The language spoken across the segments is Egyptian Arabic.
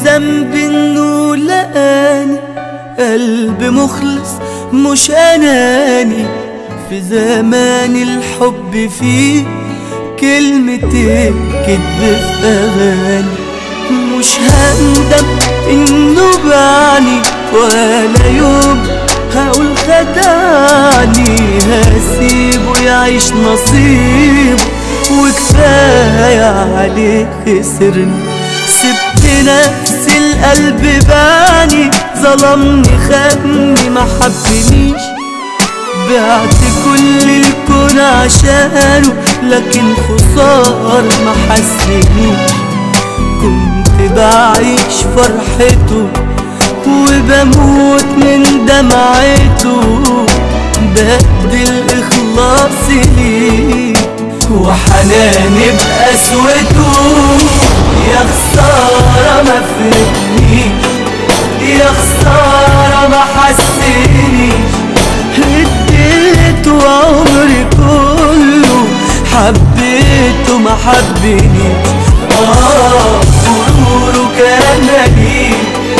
ذنب انه لقاني قلب مخلص مش اناني في زمان الحب فيه كلمتين كدب في اغاني مش هندم انه بعني ولا يوم هقول خدعني هسيبه يعيش نصيبه وكفاية عليه خسرني سبت نفسي القلب باني ظلمني خدني ما حبنيش بعت كل الكون عشانه لكن خسار ما حسنيش كنت بعيش فرحته وبموت من دمعته بدل إخلاصي ليه وحناني بقسوته يا خسارة ما فهمنيش يا خسارة ما حسنيش اديته عمري كله حبيته ما حبنيش اه غروره كان مليء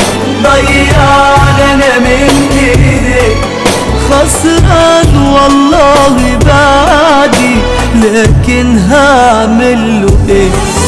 ضيعني انا من ايديك خسران والله بعدي لكن هعمل له ايه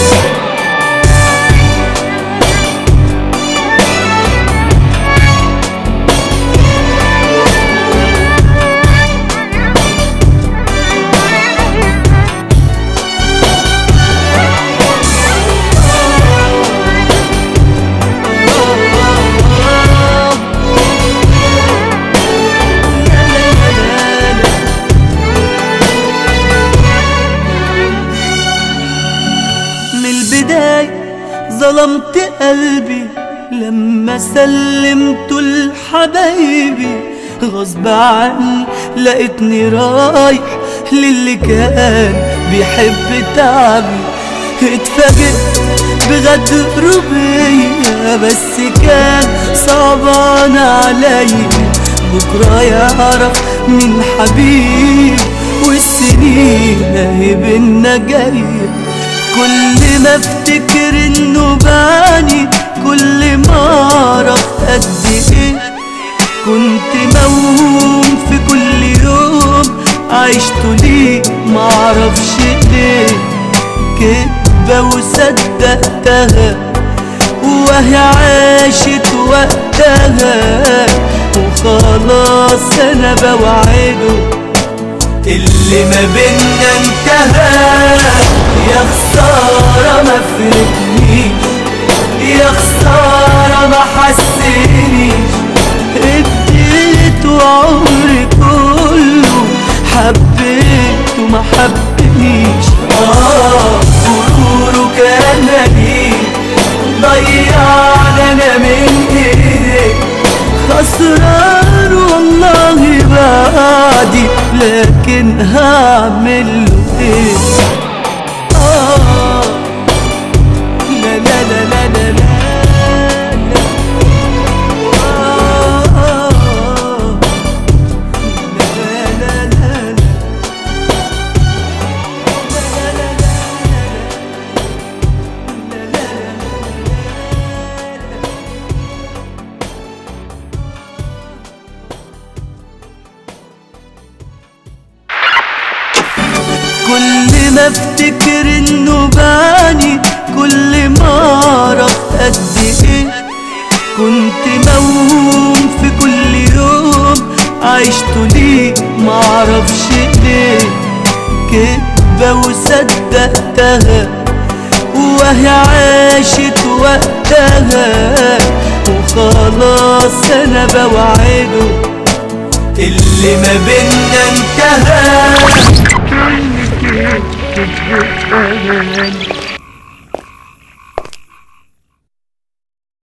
من البداية ظلمت قلبي لما سلمته لحبايبي غصب عني لقيتني رايح للي كان بيحب تعبي اتفاجئت بغدر بيا بس كان صعبان عليا بكرة يعرف مين حبيب والسنين اهي بينا جايه كل ما افتكر انه باني كل ما اعرف قد ايه كنت موهوم في كل يوم عشت ليه معرفش ليه كدبة وصدقتها وهي عاشت وقتها وخلاص انا بوعده اللي ما بينا انتهى يا خسارة ما فهمنيش يا خسارة ما حسنيش اديته عمري كله حبيته ما حبنيش اه غروره كان مليء ضيعني انا من ايديك خسران والله بعدي لكن هعمل له ايه آه لا لا لا لا لا لا لا. آه لا لا لا لا لا. لا لا لا لا لا. لا لا لا كل ما افتكر انه باني كل ما اعرف قد ايه كنت موهوم في كل يوم عشت ليه معرفش ليه كدبة وصدقتها وهي عاشت وقتها وخلاص انا بوعده اللي ما بينا انتهى